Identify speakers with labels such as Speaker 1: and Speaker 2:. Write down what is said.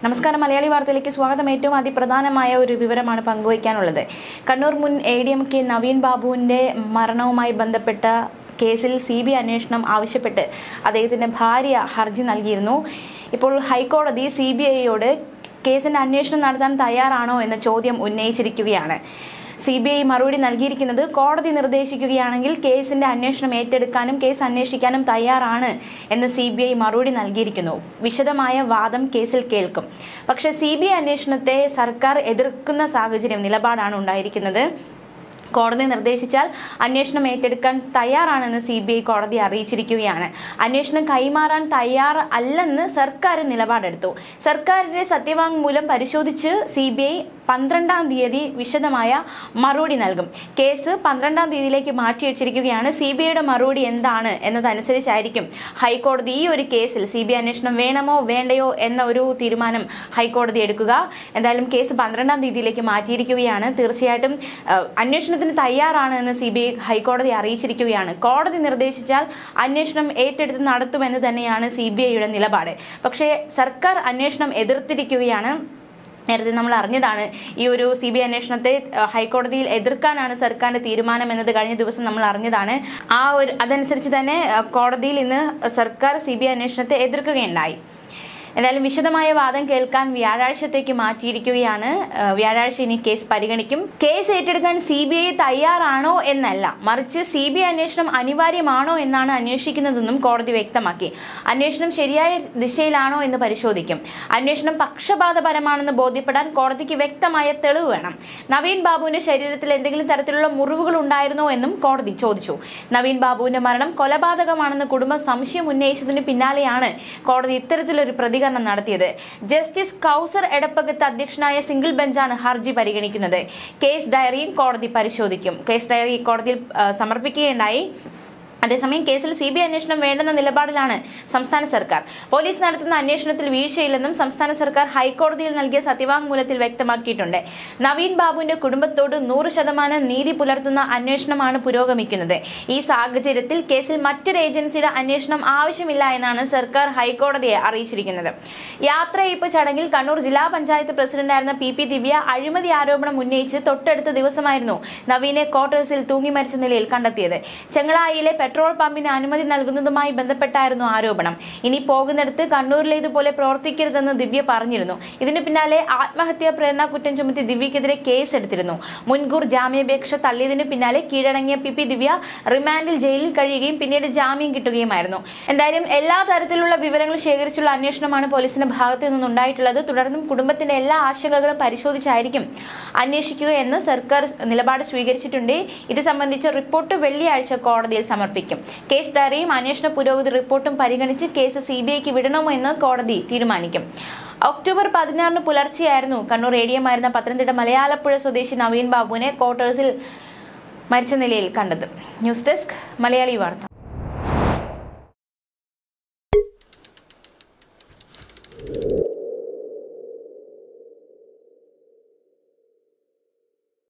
Speaker 1: നമസ്കാരം മലയാളി വാർത്തയിലേക്ക് സ്വാഗതം ഏറ്റവും അതിപ്രധാനമായ ഒരു വിവരമാണ് പങ്കുവയ്ക്കാനുള്ളത് കണ്ണൂർ മുൻ A D M K Naveen ബാബുവിന്റെ മരണവുമായി ബന്ധപ്പെട്ട കേസിൽ സി ബി അന്വേഷണം ആവശ്യപ്പെട്ട് അദ്ദേഹത്തിന്റെ ഭാര്യ ഹർജി നൽകിയിരുന്നു ഇപ്പോൾ ഹൈക്കോടതി സി ബി ഐയോട് കേസിന്റെ അന്വേഷണം നടത്താൻ തയ്യാറാണോ എന്ന ചോദ്യം ഉന്നയിച്ചിരിക്കുകയാണ് സി ബി ഐ മറുപടി നൽകിയിരിക്കുന്നത് കോടതി നിർദ്ദേശിക്കുകയാണെങ്കിൽ കേസിന്റെ അന്വേഷണം ഏറ്റെടുക്കാനും കേസ് അന്വേഷിക്കാനും തയ്യാറാണ് എന്ന് സി ബി ഐ മറുപടി നൽകിയിരിക്കുന്നു വിശദമായ വാദം കേസിൽ കേൾക്കും പക്ഷേ സി ബി ഐ അന്വേഷണത്തെ സർക്കാർ എതിർക്കുന്ന സാഹചര്യം നിലപാടാണ് ഉണ്ടായിരിക്കുന്നത് കോടതി നിർദ്ദേശിച്ചാൽ അന്വേഷണം ഏറ്റെടുക്കാൻ തയ്യാറാണെന്ന് സി ബി ഐ കോടതി അറിയിച്ചിരിക്കുകയാണ് അന്വേഷണം കൈമാറാൻ തയ്യാർ അല്ലെന്ന് സർക്കാർ നിലപാടെടുത്തു സർക്കാരിന്റെ സത്യവാങ്മൂലം പരിശോധിച്ച് സി ബി ഐ പന്ത്രണ്ടാം തീയതി വിശദമായ മറുപടി നൽകും കേസ് പന്ത്രണ്ടാം തീയതിയിലേക്ക് മാറ്റി വെച്ചിരിക്കുകയാണ് സി ബി ഐയുടെ മറുപടി എന്താണ് എന്നതനുസരിച്ചായിരിക്കും ഹൈക്കോടതി ഈ ഒരു കേസിൽ സി ബി ഐ അന്വേഷണം വേണമോ വേണ്ടയോ എന്ന ഒരു തീരുമാനം ഹൈക്കോടതി എടുക്കുക എന്തായാലും കേസ് പന്ത്രണ്ടാം തീയതിയിലേക്ക് മാറ്റിയിരിക്കുകയാണ് തീർച്ചയായിട്ടും ഏഹ്, അന്വേഷണത്തിന് തയ്യാറാണ് എന്ന് സി ബി ഐ ഹൈക്കോടതി അറിയിച്ചിരിക്കുകയാണ് കോടതി നിർദ്ദേശിച്ചാൽ അന്വേഷണം ഏറ്റെടുത്ത് നടത്തുമെന്ന് തന്നെയാണ് സി ബി ഐയുടെ നിലപാട് പക്ഷേ സർക്കാർ അന്വേഷണം എതിർത്തിരിക്കുകയാണ് നേരത്തെ നമ്മൾ അറിഞ്ഞതാണ് ഈ ഒരു സി ബി ഐ അന്വേഷണത്തെ ഏഹ്, ഹൈക്കോടതിയിൽ എതിർക്കാനാണ് സർക്കാരിന്റെ തീരുമാനം എന്നത് കഴിഞ്ഞ ദിവസം നമ്മൾ അറിഞ്ഞതാണ് ആ ഒരു അതനുസരിച്ച് തന്നെ ഏഹ്, കോടതിയിൽ ഇന്ന് സർക്കാർ സി ബി ഐ അന്വേഷണത്തെ എതിർക്കുകയുണ്ടായി എന്തായാലും വിശദമായ വാദം കേൾക്കാൻ വ്യാഴാഴ്ചത്തേക്ക് മാറ്റിയിരിക്കുകയാണ് ഏഹ്, വ്യാഴാഴ്ച ഇനി കേസ് പരിഗണിക്കും കേസ് ഏറ്റെടുക്കാൻ സി ബി ഐ തയ്യാറാണോ എന്നല്ല മറിച്ച് സി ബി ഐ അന്വേഷണം അനിവാര്യമാണോ എന്നാണ് അന്വേഷിക്കുന്നതെന്നും കോടതി വ്യക്തമാക്കി അന്വേഷണം ശരിയായ ദിശയിലാണോ എന്ന് പരിശോധിക്കും അന്വേഷണം പക്ഷപാതപരമാണെന്ന് ബോധ്യപ്പെടാൻ കോടതിക്ക് വ്യക്തമായ തെളിവ് വേണം നവീൻ ബാബുവിന്റെ ശരീരത്തിൽ എന്തെങ്കിലും തരത്തിലുള്ള മുറിവുകൾ ഉണ്ടായിരുന്നോ എന്നും കോടതി ചോദിച്ചു നവീൻ ബാബുവിന്റെ മരണം കൊലപാതകമാണെന്ന് കുടുംബം സംശയം ഉന്നയിച്ചതിന് പിന്നാലെയാണ് കോടതി ഇത്തരത്തിലൊരു പ്രതികരണം നടത്തിയത് ജസ്റ്റിസ് കൗസർ എടപ്പകത്ത് അധ്യക്ഷനായ സിംഗിൾ ബെഞ്ചാണ് ഹർജി പരിഗണിക്കുന്നത് കേസ് ഡയറിയും കോടതി പരിശോധിക്കും കേസ് ഡയറി കോടതിയിൽ ആ, സമർപ്പിക്കുകയുണ്ടായി അതേസമയം കേസിൽ സി ബി ഐ അന്വേഷണം വേണ്ടെന്ന നിലപാടിലാണ് സംസ്ഥാന സർക്കാർ പോലീസ് നടത്തുന്ന അന്വേഷണത്തിൽ വീഴ്ചയില്ലെന്നും സംസ്ഥാന സർക്കാർ ഹൈക്കോടതിയിൽ നൽകിയ സത്യവാങ്മൂലത്തിൽ വ്യക്തമാക്കിയിട്ടുണ്ട് നവീൻ ബാബുവിന്റെ കുടുംബത്തോട് നൂറ് ശതമാനം നീതി പുലർത്തുന്ന അന്വേഷണമാണ് പുരോഗമിക്കുന്നത് ഈ സാഹചര്യത്തിൽ കേസിൽ മറ്റൊരു ഏജൻസിയുടെ അന്വേഷണം ആവശ്യമില്ല എന്നാണ് സർക്കാർ ഹൈക്കോടതിയെ അറിയിച്ചിരിക്കുന്നത് യാത്രയയപ്പ് ചടങ്ങിൽ കണ്ണൂർ ജില്ലാ പഞ്ചായത്ത് പ്രസിഡന്റായിരുന്ന പി പി ദിവ്യ അഴിമതി ആരോപണം ഉന്നയിച്ച് തൊട്ടടുത്ത ദിവസമായിരുന്നു നവീനെ ക്വാർട്ടേഴ്സിൽ തൂങ്ങി മരിച്ച നിലയിൽ കണ്ടെത്തിയത് ചെങ്ങളായിലെ പെട്രോൾ പമ്പിന് അനുമതി നൽകുന്നതുമായി ബന്ധപ്പെട്ടായിരുന്നു ആരോപണം ഇനി പോകുന്നിടത്ത് കണ്ണൂരിലേതുപോലെ പ്രവർത്തിക്കരുതെന്ന് ദിവ്യ പറഞ്ഞിരുന്നു ഇതിന് പിന്നാലെ ആത്മഹത്യാ പ്രേരണ കുറ്റം ചുമത്തി ദിവ്യക്കെതിരെ കേസ് എടുത്തിരുന്നു മുൻകൂർ ജാമ്യാപേക്ഷ തള്ളിയതിന് പിന്നാലെ കീഴടങ്ങിയ പി പി ദിവ്യ റിമാൻഡിൽ ജയിലിൽ കഴിയുകയും പിന്നീട് ജാമ്യം കിട്ടുകയുമായിരുന്നു എന്തായാലും എല്ലാ തരത്തിലുള്ള വിവരങ്ങൾ ശേഖരിച്ചുള്ള അന്വേഷണമാണ് പോലീസിന്റെ ഭാഗത്തു നിന്നുണ്ടായിട്ടുള്ളത് തുടർന്നും കുടുംബത്തിന്റെ എല്ലാ ആശങ്കകളും പരിശോധിച്ചായിരിക്കും അന്വേഷിക്കുക എന്ന് സർക്കാർ നിലപാട് സ്വീകരിച്ചിട്ടുണ്ട് ഇത് സംബന്ധിച്ച റിപ്പോർട്ട് വെള്ളിയാഴ്ച കോടതിയിൽ സമർപ്പിക്കും കേസ് ഡയറിയും അന്വേഷണ പുരോഗതി റിപ്പോർട്ടും പരിഗണിച്ച് കേസ് സി ബി ഐക്ക് വിടണമോ എന്ന് കോടതി തീരുമാനിക്കും ഒക്ടോബർ പതിനാറിന് പുലർച്ചെയായിരുന്നു കണ്ണൂർ എ ഡി എം ആയിരുന്ന പത്തനംതിട്ട മലയാളപ്പുഴ സ്വദേശി നവീൻ ബാബുവിനെ ക്വാർട്ടേഴ്സിൽ മരിച്ച നിലയിൽ കണ്ടത് ന്യൂസ് ഡെസ്ക് മലയാളി വാർത്ത